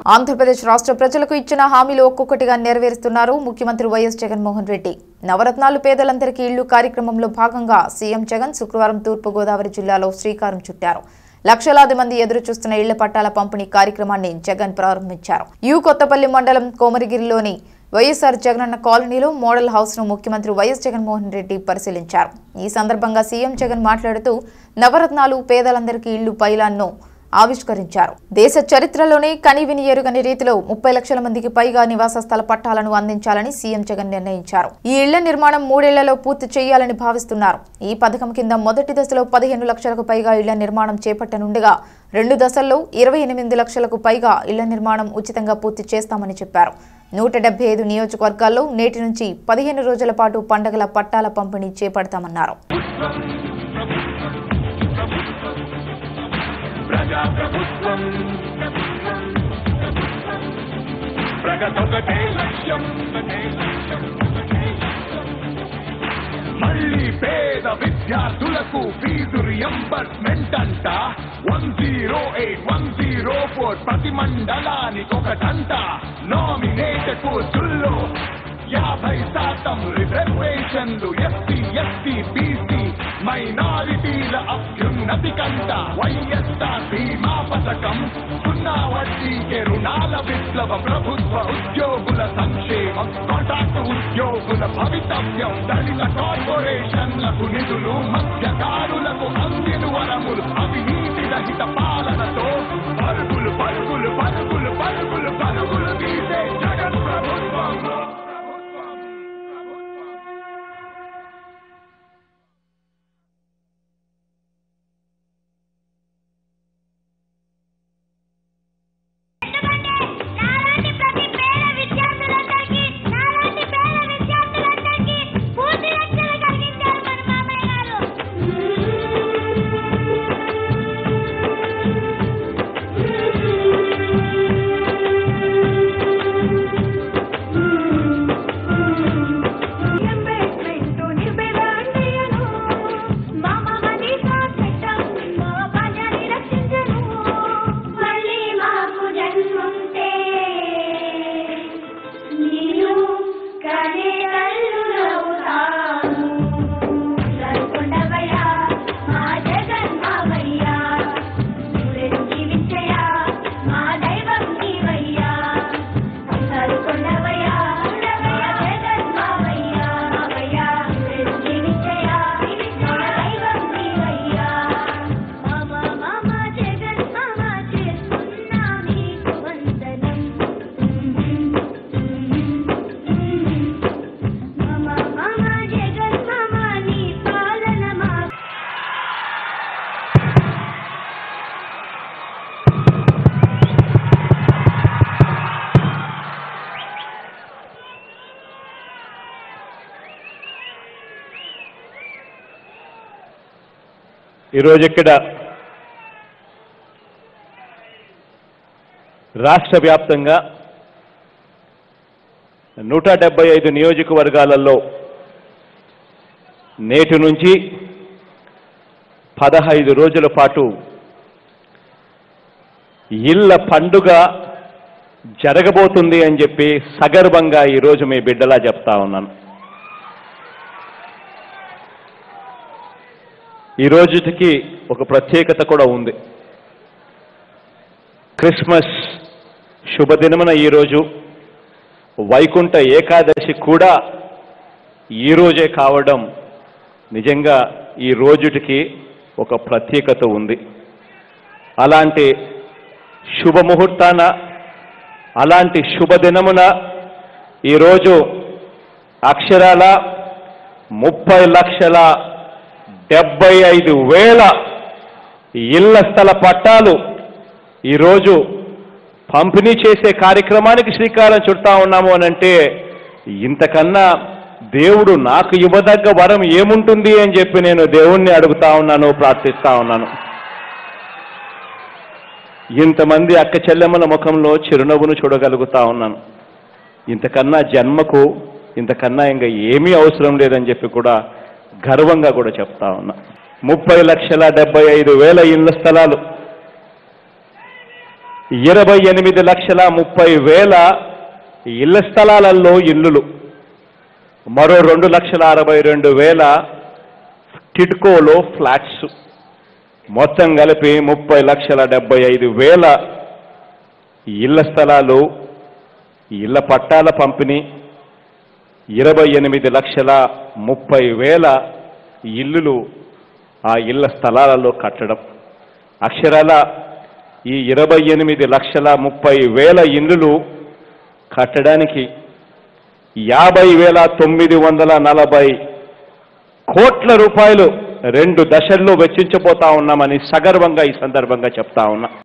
ఆంధ్రప్రదేశ్ రాష్ట్ర ప్రజలకు ఇచ్చిన హామీలు ఒక్కొక్కటిగా నెరవేరుస్తున్నారు ముఖ్యమంత్రి వైఎస్ జగన్మోహన్ రెడ్డి నవరత్నాలు పేదలందరికీ ఇళ్లు కార్యక్రమంలో భాగంగా సీఎం జగన్ శుక్రవారం తూర్పుగోదావరి జిల్లాలో శ్రీకారం చుట్టారు లక్షలాది మంది ఎదురు చూస్తున్న ఇళ్ల పట్టాల పంపిణీ కార్యక్రమాన్ని జగన్ ప్రారంభించారు యు కొత్తపల్లి మండలం కోమరిగిరిలోని వైఎస్ఆర్ జగనన్న కాలనీలో మోడల్ హౌస్ ను ముఖ్యమంత్రి వైఎస్ జగన్మోహన్ రెడ్డి పరిశీలించారు ఈ సందర్భంగా సీఎం జగన్ మాట్లాడుతూ నవరత్నాలు పేదలందరికీ ఇళ్లు పైలాన్ను ఆవిష్కరించారు దేశ చరిత్రలోనే కనివిని ఎరుగని రీతిలో ముప్పై లక్షల మందికి పైగా నివాస స్థల పట్టాలను అందించాలని సీఎం జగన్ నిర్ణయించారు ఈ ఇళ్ల నిర్మాణం మూడేళ్లలో పూర్తి చేయాలని భావిస్తున్నారు ఈ పథకం కింద మొదటి దశలో పదిహేను లక్షలకు పైగా ఇళ్ల నిర్మాణం చేపట్టనుండగా రెండు దశల్లో ఇరవై ఎనిమిది లక్షలకు పైగా ఇళ్ల నిర్మాణం ఉచితంగా పూర్తి చేస్తామని చెప్పారు నూట డెబ్బై ఐదు నియోజకవర్గాల్లో నేటి నుంచి పదిహేను రోజుల పాటు పండగల పట్టాల పంపిణీ చేపడతామన్నారు ప్రజాప్రభుత్వం ప్రగతొకటే లక్ష్యం ఒకటే లక్ష్యం, ఒకటే లక్ష్యం. మళ్ళీ పేద విద్యార్థులకు ఫీజు రియంబర్స్మెంట్ అంట one zero eight one zero four ప్రతి మండలానికి ఒకటంట నామినేటెడ్ పోస్టుల్లో యాభై శాతం రిజర్వేషన్లు ఎస్సీ ఎస్టీ బీసీ మైనారిటీల అభ్యున్నతి కంట వైఎస్ఆర్ బీమా పథకం సున్నా వడ్డీకే రుణాల విప్లవ ప్రభుత్వ ఉద్యోగుల సంక్షేమం కాంట్రాక్ట్ ఉద్యోగుల భవితవ్యం దళిత కార్పొరేషన్లకు నిధులు మత్స్యకారులకు అందిన వరములు అవినీతి రహిత పాలనతో పరుగులు పరుగులు పరుగులు పరుగులు పరుగులు తీసే జగన్ ప్రభుత్వం ప్రభుత్వం ప్రభుత్వం నాలాంటి ప్రతి పేద విద్యార్థులందరికీ నాలాంటి పేద విద్యార్థులందరికీ పూర్తి రక్షణ కలిగించారు మన మామయ్య గారు ఎంబెడ్మెంటు నిర్భయను మామ మనీసా చట్టం మా బాల్యాన్ని రక్షించను మళ్ళీ మాకు జన్ముంటే నేను కనే తల్లులవుతాను సరుకొండవయ్యా మా జగన్ మావయ్యా ఊరెను జీవించయా మా దైవం నీవయ్యా సరుకొండవయ్యా ఉండవయ్యా జగన్ మావయ్యా మావయ్యా ఊరెను జీవించయా మా దైవం నీవయ్యా మామ మామ జగన్ మామ చేస్తున్నా మీకు వందనం మామ మామ జగన్ మామ నీ పాలన మా ఈరోజు ఇక్కడ రాష్ట్ర వ్యాప్తంగా నూట డెబ్బై ఐదు నియోజకవర్గాలలో నేటి నుంచి పదహైదు రోజుల పాటు ఇళ్ళ పండుగ జరగబోతుంది అని చెప్పి సగర్వంగా ఈరోజు మీ బిడ్డలా చెప్తా ఉన్నాను ఈ రోజుకి ఒక ప్రత్యేకత కూడా ఉంది క్రిస్మస్ శుభదినమున ఈరోజు వైకుంఠ ఏకాదశి కూడా ఈ రోజే కావడం నిజంగా ఈ రోజుటికి ఒక ప్రత్యేకత ఉంది అలాంటి శుభముహూర్తాన అలాంటి శుభదినమున ఈరోజు అక్షరాల ముప్పై లక్షల డెబ్బై ఐదు వేల ఇళ్ల స్థల పట్టాలు ఈరోజు పంపిణీ చేసే కార్యక్రమానికి శ్రీకారం చుడతా ఉన్నాము అని అంటే ఇంతకన్నా దేవుడు నాకు ఇవ్వదగ్గ వరం ఏముంటుంది అని చెప్పి నేను దేవుణ్ణి అడుగుతా ఉన్నాను ప్రార్థిస్తా ఉన్నాను ఇంతమంది అక్క చెల్లెమ్మల ముఖంలో చిరునవ్వును చూడగలుగుతా ఉన్నాను ఇంతకన్నా జన్మకు ఇంతకన్నా ఇంకా ఏమీ అవసరం లేదని చెప్పి కూడా గర్వంగా కూడా చెప్తా ఉన్నా ముప్పై లక్షల డెబ్బై ఐదు వేల ఇళ్ల స్థలాలు ఇరవై ఎనిమిది లక్షల ముప్పై వేల ఇళ్ల స్థలాలలో ఇల్లులు మరో రెండు లక్షల అరవై రెండు వేల టిడ్కోలో ఫ్లాట్స్ మొత్తం కలిపి ముప్పై లక్షల డెబ్బై ఐదు వేల ఇళ్ల స్థలాలు ఇళ్ల పట్టాల పంపిణీ ఇరవై ఎనిమిది లక్షల ముప్పై వేల ఇల్లులు ఆ ఇళ్ల స్థలాలలో కట్టడం అక్షరాల ఈ ఇరవై ఎనిమిది లక్షల ముప్పై వేల ఇల్లులు కట్టడానికి యాభై వేల తొమ్మిది వందల నలభై కోట్ల రూపాయలు రెండు దశల్లో వెచ్చించబోతా ఉన్నామని సగర్వంగా ఈ సందర్భంగా చెప్తా ఉన్నా